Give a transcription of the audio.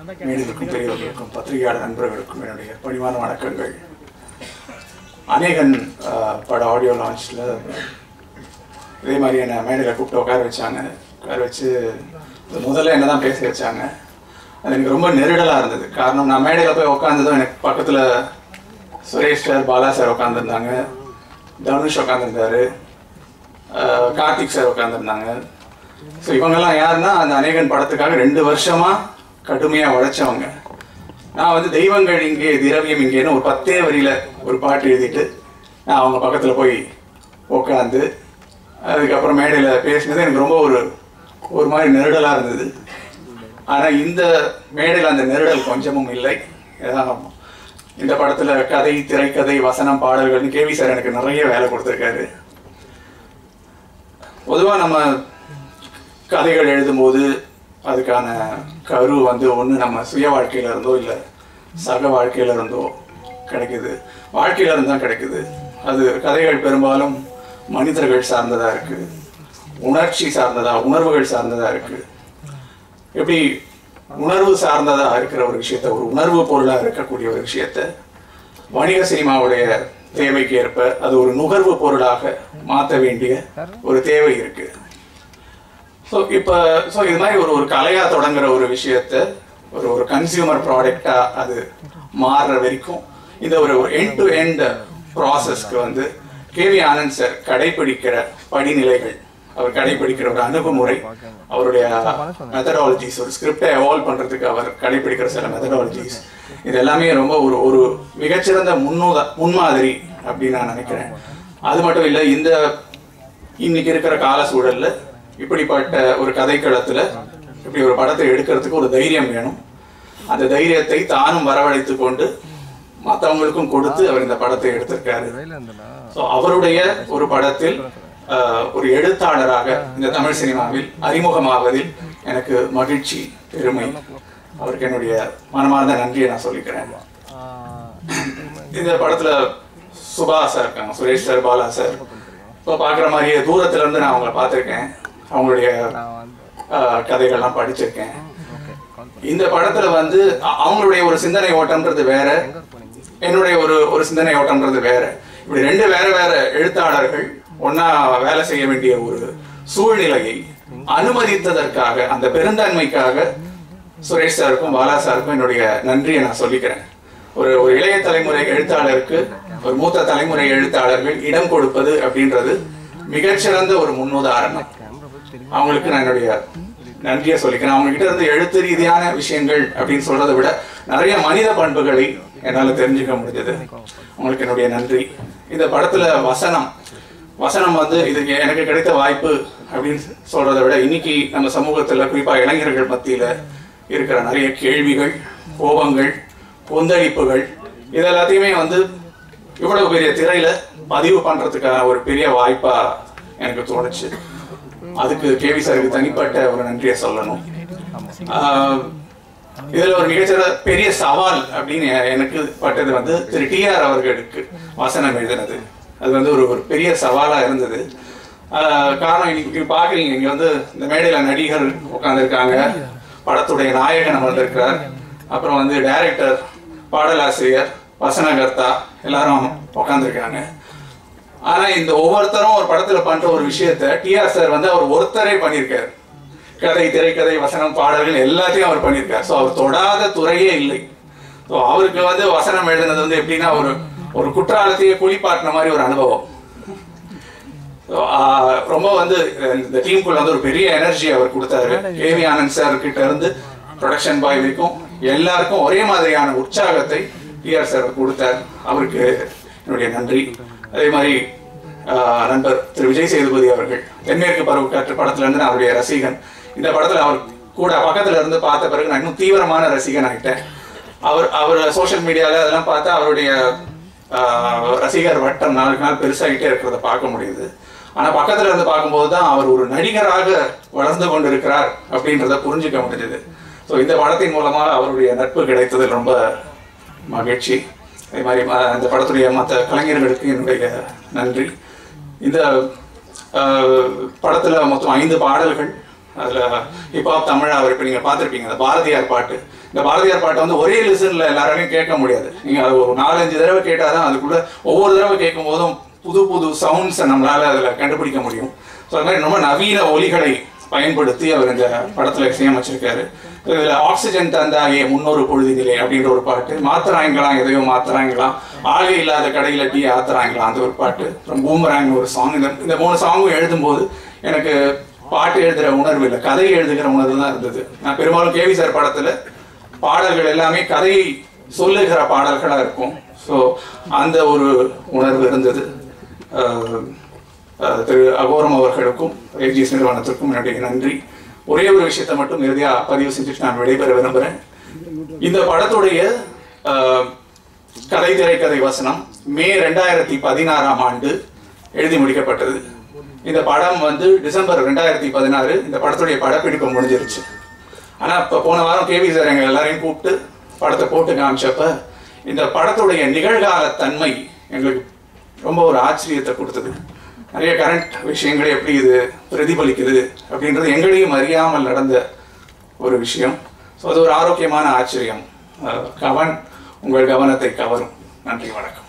மேடைகளுக்கும் பெரியவர்களுக்கும் பத்திரிகையாளர் நண்பர்களுக்கும் என்னுடைய பணிவான வணக்கங்கள் அநேகன் ஆஹ், பட ஆடியோ லான்ச்சில் இதே மாதிரி என்னை மேடையில் கூப்பிட்டு உட்கார வச்சாங்க உட்கார வச்சு முதல்ல என்ன தான் பேச வச்சாங்க அது எனக்கு ரொம்ப நெருடலாக இருந்தது காரணம் நான் மேடையில் போய் உட்காந்ததும் எனக்கு பக்கத்தில் சுரேஷ் சார் பாலா சார் உட்காந்துருந்தாங்க தனுஷ் உட்காந்துருந்தாரு கார்த்திக் சார் உட்காந்துருந்தாங்க ஸோ இவங்கெல்லாம் யாருன்னா அந்த அநேகன் படத்துக்காக ரெண்டு வருஷமா கடுமையாக உழைச்சவங்க நான் வந்து தெய்வங்கள் இங்கே திரவியம் இங்கேன்னு ஒரு பத்தே வரியில ஒரு பாட்டு எழுதிட்டு நான் அவங்க பக்கத்தில் போய் உட்காந்து அதுக்கப்புறம் மேடையில் பேசினது எனக்கு ரொம்ப ஒரு ஒரு மாதிரி நெருடலாக இருந்தது ஆனால் இந்த மேடையில் அந்த நெருடல் கொஞ்சமும் இல்லை ஏன்னா இந்த படத்தில் கதை திரைக்கதை வசனம் பாடல்கள்னு கேவி சார் எனக்கு நிறைய வேலை கொடுத்துருக்காரு பொதுவாக நம்ம கதைகள் எழுதும்போது அதுக்கான கரு வந்து ஒன்று நம்ம சுய வாழ்க்கையில இருந்தோ இல்லை சக வாழ்க்கையில இருந்தோ கிடைக்குது வாழ்க்கையில இருந்து தான் கிடைக்குது அது கதைகள் பெரும்பாலும் மனிதர்கள் சார்ந்ததா இருக்கு உணர்ச்சி சார்ந்ததா உணர்வுகள் சார்ந்ததா இருக்கு எப்படி உணர்வு சார்ந்ததா இருக்கிற ஒரு விஷயத்த ஒரு உணர்வு பொருளா இருக்கக்கூடிய ஒரு விஷயத்த வணிக சினிமாவுடைய தேவைக்கு ஏற்ப அது ஒரு நுகர்வு பொருளாக மாற்ற வேண்டிய ஒரு தேவை இருக்கு ஸோ இப்போ ஸோ இது மாதிரி ஒரு ஒரு கலையாக தொடங்குற ஒரு விஷயத்த ஒரு ஒரு கன்சியூமர் ப்ராடக்டாக அது மாறுற வரைக்கும் இந்த ஒரு எண்ட் டு எண்ட் ப்ராசஸ்க்கு வந்து கேவி ஆனந்த் சார் கடைபிடிக்கிற படிநிலைகள் அவர் கடைபிடிக்கிற ஒரு அணுகுமுறை அவருடைய மெத்தடாலஜிஸ் ஒரு ஸ்கிரிப்டை எவால்வ் பண்றதுக்கு அவர் கடைபிடிக்கிற சில மெத்தடாலஜிஸ் இது எல்லாமே ரொம்ப ஒரு ஒரு மிகச்சிறந்த முன்னுதா முன்மாதிரி அப்படின்னு நான் நினைக்கிறேன் அது மட்டும் இல்லை இந்த இன்னைக்கு இருக்கிற கால சூழல்ல இப்படிப்பட்ட ஒரு கதைக்களத்துல இப்படி ஒரு படத்தை எடுக்கிறதுக்கு ஒரு தைரியம் வேணும் அந்த தைரியத்தை தானும் வரவழைத்து கொண்டு மற்றவங்களுக்கும் கொடுத்து அவர் இந்த படத்தை எடுத்திருக்காரு ஸோ அவருடைய ஒரு படத்தில் ஆஹ், ஒரு எழுத்தாளராக இந்த தமிழ் சினிமாவில் அறிமுகமாவதில் எனக்கு மகிழ்ச்சி பெருமை அவருக்கு என்னுடைய மனமார்ந்த நன்றியை நான் சொல்லிக்கிறேன் இந்த படத்துல சுபா சார் இருக்காங்க சுரேஷ் சார் பாலா சார் இப்போ பார்க்குற மாதிரியே தூரத்துல இருந்து நான் அவங்கள பார்த்துருக்கேன் அவங்களுடைய ஆஹ், கதைகள்லாம் படிச்சிருக்கேன் இந்த படத்துல வந்து அ- அவங்களுடைய ஒரு சிந்தனை ஓட்டம்ன்றது வேற என்னுடைய ஒரு ஒரு சிந்தனை ஓட்டம்ன்றது வேற இப்படி ரெண்டு வேற வேற எழுத்தாளர்கள் ஒண்ணா வேலை செய்ய வேண்டிய ஒரு சூழ்நிலையை அனுமதித்ததற்காக அந்த பெருந்தன்மைக்காக சுரேஷ் சாருக்கும் பாலா சாருக்கும் என்னுடைய நன்றியை நான் சொல்லிக்கிறேன் ஒரு ஒரு இளைய தலைமுறை எழுத்தாளருக்கு ஒரு மூத்த தலைமுறை எழுத்தாளர்கள் இடம் கொடுப்பது அப்படின்றது மிகச்சிறந்த ஒரு முன்னுதாரணம் அவங்களுக்கு நான் என்னுடைய நன்றியை சொல்லிக்கிறேன் அவங்க கிட்ட இருந்து எழுத்து ரீதியான விஷயங்கள் அப்படின்னு சொல்றதை விட நிறைய மனித பண்புகளை என்னால தெரிஞ்சுக்க முடிஞ்சது உங்களுக்கு என்னுடைய நன்றி இந்த படத்துல வசனம் வசனம் வந்து இது எனக்கு கிடைத்த வாய்ப்பு அப்படின்னு சொல்றதை விட இன்னைக்கு நம்ம சமூகத்துல குறிப்பா இளைஞர்கள் மத்தியில இருக்கிற நிறைய கேள்விகள் கோபங்கள் கொந்தளிப்புகள் இது எல்லாத்தையுமே வந்து இவ்வளவு பெரிய திரையில பதிவு பண்றதுக்கான ஒரு பெரிய வாய்ப்பா எனக்கு தோணுச்சு அதுக்கு கேவி சாருக்கு தனிப்பட்ட ஒரு நன்றியை சொல்லணும் ஆஹ் இதுல ஒரு மிகச்சிற பெரிய சவால் அப்படின்னு எ- எனக்கு பட்டது வந்து திரு டிஆர் அவர்களுக்கு வசனம் எழுதினது அது வந்து ஒரு ஒரு பெரிய சவாலா இருந்தது ஆஹ் காரணம் இன்னைக்கு நீங்க பாக்குறீங்க இங்க வந்து இந்த மேடையில நடிகர் உட்கார்ந்திருக்காங்க படத்துடைய நாயகன் அமர்ந்திருக்கிறார் அப்புறம் வந்து டைரக்டர் பாடலாசிரியர் வசனகர்த்தா எல்லாரும் உட்கார்ந்திருக்காங்க ஆனா இந்த ஒவ்வொருத்தரும் ஒரு படத்துல பண்ற ஒரு விஷயத்த டிஆர் சார் வந்து அவர் ஒருத்தரே பண்ணியிருக்காரு கதை திரைக்கதை வசனம் பாடல்கள் எல்லாத்தையும் அவர் பண்ணியிருக்காரு ஸோ அவர் தொடாத துறையே இல்லை ஸோ அவருக்கு வந்து வசனம் எழுதுனது வந்து எப்படின்னா ஒரு ஒரு குற்றாலத்தையே குளிப்பாட்டின மாதிரி ஒரு அனுபவம் So, ஆஹ், ரொம்ப வந்து அஹ், இந்த டீமுக்குள்ள வந்து ஒரு பெரிய எனர்ஜி அவர் கொடுத்தாரு கேவி ஆனந்த் சார் கிட்ட இருந்து ப்ரொடக்ஷன் பாய் வரைக்கும் எல்லாருக்கும் ஒரே மாதிரியான உற்சாகத்தை டிஆர் சார் கொடுத்தார் அவருக்கு என்னுடைய நன்றி அதே மாதிரி ஆஹ், நண்பர் திரு விஜய் சேதுபதி அவர்கள் தென்மேற்கு பருவக்காற்று படத்துல இருந்து நான் அவருடைய ரசிகன் இந்த படத்துல அவர் கூட பக்கத்துல இருந்து பார்த்த பிறகு நான் இன்னும் தீவிரமான ரசிகன் ஆகிட்டேன் அவர் அவர் சோஷியல் மீடியால அதெல்லாம் பார்த்தா அவருடைய ஆஹ், ரசிகர் வட்டம் நாளுக்கு நாள் பெருசாகிட்டே இருக்கிறத பார்க்க முடியுது ஆனா பக்கத்துல இருந்து பார்க்கும்போது தான் அவர் ஒரு நடிகராக வளர்ந்து கொண்டிருக்கிறார் அப்படின்றத புரிஞ்சுக்க முடிஞ்சது ஸோ இந்த படத்தின் மூலமாக அவருடைய நட்பு கிடைத்ததில் ரொம்ப மகிழ்ச்சி அதே மாதிரி ம- இந்த படத்துடைய மற்ற கலைஞர்களுக்கு என்னுடைய நன்றி இந்த ஆஹ், படத்துல மொத்தம் ஐந்து பாடல்கள் அதில் ஹிப்ஹாப் தமிழா அவர் இப்போ நீங்கள் பார்த்துருப்பீங்க அந்த பாரதியார் பாட்டு இந்த பாரதியார் பாட்டை வந்து ஒரே லிசனில் எல்லாராலையும் கேட்க முடியாது நீங்கள் அது ஒரு நாலஞ்சு தடவை கேட்டால் தான் அதுக்குள்ள ஒவ்வொரு தடவை கேட்கும் போதும் புது புது சவுண்ட்ஸை நம்மளால் அதில் கண்டுபிடிக்க முடியும் ஸோ அது மாதிரி ரொம்ப நவீன ஒலிகளை பயன்படுத்தி அவர் இந்த படத்தில் இசையமைச்சிருக்காரு இதில் ஆக்சிஜன் தந்தாயே முன்னொரு பொழுதினிலே அப்படின்ற ஒரு பாட்டு மாத்துறாங்களாம் எதையோ மாத்துறாங்களாம் ஆளே இல்லாத கடையில் டீ ஆத்துறாங்களாம் அந்த ஒரு பாட்டு அப்புறம் பூமராங் ஒரு சாங் இந்த இந்த மூணு சாங்கும் எழுதும்போது எனக்கு பாட்டு எழுதுகிற உணர்வு இல்லை கதை எழுதுகிற உணர்வு தான் இருந்தது நான் பெரும்பாலும் கேவி சார் படத்தில் பாடல்கள் எல்லாமே கதையை சொல்லுகிற பாடல்களாக இருக்கும் ஸோ அந்த ஒரு உணர்வு இருந்தது அஹ், அஹ், திரு அகோரம் அவர்களுக்கும் ஏஜிஎஸ் நிறுவனத்திற்கும் என்னுடைய நன்றி ஒரே ஒரு விஷயத்தை மட்டும் இறுதியாக பதிவு செஞ்சுட்டு நான் விடைபெற விரும்புகிறேன் இந்த படத்துடைய அஹ், கதை திரைக்கதை வசனம் மே ரெண்டாயிரத்தி பதினாறாம் ஆண்டு எழுதி முடிக்கப்பட்டது இந்த படம் வந்து டிசம்பர் ரெண்டாயிரத்தி பதினாறு இந்த படத்துடைய படப்பிடிப்பு முடிஞ்சிருச்சு ஆனால் இப்போ போன வாரம் கேவி சார் எங்கள் எல்லாரையும் கூப்பிட்டு படத்தை போட்டு காமிச்சப்ப இந்த படத்துடைய நிகழ்கால தன்மை எங்களுக்கு ரொம்ப ஒரு ஆச்சரியத்தை கொடுத்தது நிறைய கரண்ட் விஷயங்களை எப்படி இது பிரதிபலிக்குது அப்படின்றது எங்களையும் அறியாமல் நடந்த ஒரு விஷயம் ஸோ அது ஒரு ஆரோக்கியமான ஆச்சரியம் அஹ் கவன் உங்கள் கவனத்தை கவரும் நன்றி வணக்கம்